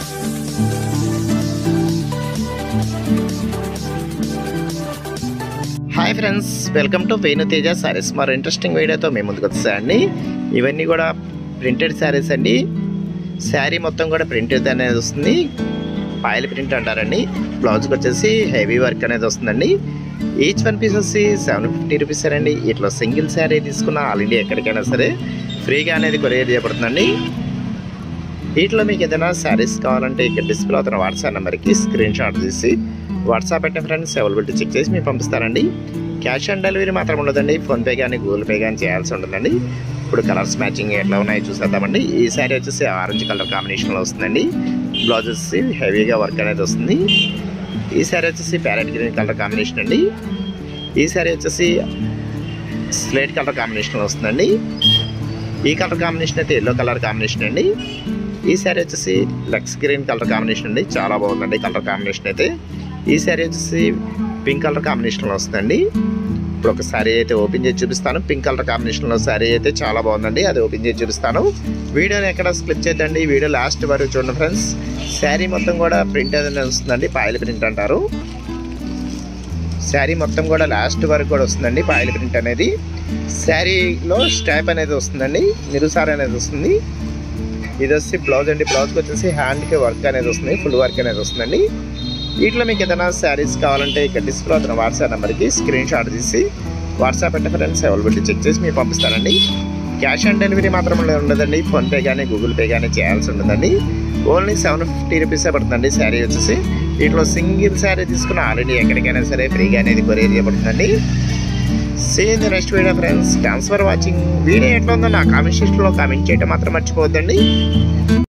hi friends welcome to Venu Teja saris మరో interesting వీడియోతో మేము ముందుకు వచ్చాయండి ఇవన్నీ కూడా ప్రింటెడ్ శారీస్ అండి శారీ మొత్తం కూడా ప్రింటెడ్ అనేది వస్తుంది పాయల్ ప్రింట్ అంటారండి బ్లౌజ్కి వచ్చేసి హెవీ వర్క్ అనేది వస్తుందండి ఈచ్ వన్ పీస్ వచ్చి సెవెన్ ఫిఫ్టీ రూపీస్ అండి ఇట్లా సింగిల్ శారీ తీసుకున్న ఆల్ ఇండియా ఎక్కడికైనా సరే ఫ్రీగా అనేది కొరియర్ చేయబడుతుందండి వీటిలో మీకు ఏదైనా శారీస్ కావాలంటే ఇక్కడ డిస్ప్లే అవుతున్న వాట్సాప్ నెంబర్కి స్క్రీన్ షాట్ తీసి వాట్సాప్ పెట్టిన ఫ్రెండ్స్ అవైలబిలిటీ చెక్ చేసి మీకు పంపిస్తారండి క్యాష్ ఆన్ డెలివరీ మాత్రం ఉండదండి ఫోన్పే కానీ గూగుల్ పే కానీ చేయాల్సి ఉంటుందండి ఇప్పుడు కలర్స్ మ్యాచింగ్ ఎట్లా ఉన్నాయో చూసేద్దామండి ఈ శారీ వచ్చేసి ఆరెంజ్ కలర్ కాంబినేషన్లో వస్తుందండి బ్లౌజ్ వచ్చేసి హెవీగా వర్క్ అనేది వస్తుంది ఈ శారీ వచ్చేసి ప్యారెట్ గ్రీన్ కలర్ కాంబినేషన్ అండి ఈ శారీ వచ్చేసి స్లేట్ కలర్ కాంబినేషన్లో వస్తుందండి ఈ కలర్ కాంబినేషన్ అయితే ఎల్లో కలర్ కాంబినేషన్ అండి ఈ శారీ వచ్చేసి లక్స్ గ్రీన్ కలర్ కాంబినేషన్ అండి చాలా బాగుందండి కలర్ కాంబినేషన్ అయితే ఈ శారీ వచ్చేసి పింక్ కలర్ కాంబినేషన్లో వస్తుందండి ఇప్పుడు ఒక శారీ అయితే ఓపెన్ చేసి చూపిస్తాను పింక్ కలర్ కాంబినేషన్లో శారీ అయితే చాలా బాగుందండి అది ఓపెన్ చేసి చూపిస్తాను వీడియోని ఎక్కడ స్క్లిప్ చేద్దండి ఈ వీడియో లాస్ట్ వరకు చూడండి ఫ్రెండ్స్ శారీ మొత్తం కూడా ప్రింట్ అనేది వస్తుందండి పాయల ప్రింట్ అంటారు శారీ మొత్తం కూడా లాస్ట్ వరకు కూడా వస్తుందండి పాయల ప్రింట్ అనేది శారీలో స్టాప్ అనేది వస్తుందండి నిరుసార అనేది వస్తుంది ఇది వచ్చి బ్లౌజ్ అండి బ్లౌజ్కి వచ్చేసి హ్యాండ్కి వర్క్ అనేది వస్తుంది ఫుల్ వర్క్ అనేది వస్తుందండి వీటిలో మీకు ఏదైనా శారీస్ కావాలంటే ఇక్కడ డిస్ప్లే అవుతున్న వాట్సాప్ నెంబర్కి స్క్రీన్ షాట్ తీసి వాట్సాప్ అంటే ఫ్రెండ్స్ అవైలబిలిటీ చెక్ చేసి మీకు పంపిస్తానండి క్యాష్ ఆన్ డెలివరీ మాత్రం ఉండదండి ఫోన్పే కానీ గూగుల్ పే కానీ చేయాల్సి ఉంటుందండి ఓన్లీ సెవెన్ ఫిఫ్టీ రూపీసే పడుతుందండి శారీ వచ్చేసి వీటిలో సింగిల్ శారీ తీసుకున్న ఆల్రెడీ ఎక్కడికైనా సరే ఫ్రీగా అనేది కొరియర్ చేయబడుతుందండి see in the next video friends thanks for watching video ఎట్లా ఉందో నా కామెంట్ సెక్షన్లో కామెంట్ చేయడం మాత్రం మర్చిపోవద్దండి